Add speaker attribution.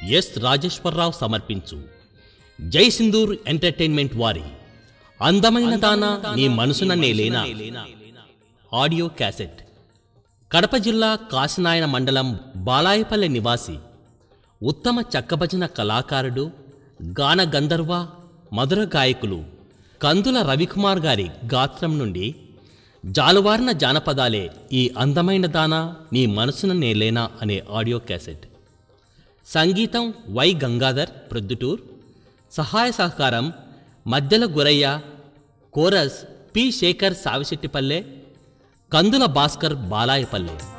Speaker 1: yes Rajeswara Rao సమర్పించు జై Sindoor entertainment వారి అందమైన దానా నీ మనసున నేలేనా ఆడియో క్యాసెట్ కడప జిల్లా కాసినాయన మండలం బాలాయపల్లె నివాసి ఉత్తమ చక్కభజన కళాకారుడు గాన గంధర్వ మధుర గాయకులు కందుల రవికుమార్ గారి గాత్రం నుండి జాలువారిన జానపదాలే ఈ అందమైన దానా నీ మనసున నేలేనా అనే ఆడియో క్యాసెట్ సంగీతం వై గంగాధర్ ప్రొద్దుటూర్ సహాయ సహకారం మద్దెల గురయ్య కోరస్ పి శేఖర్ సావిశెట్టిపల్లె కందుల భాస్కర్ బాలాయపల్లె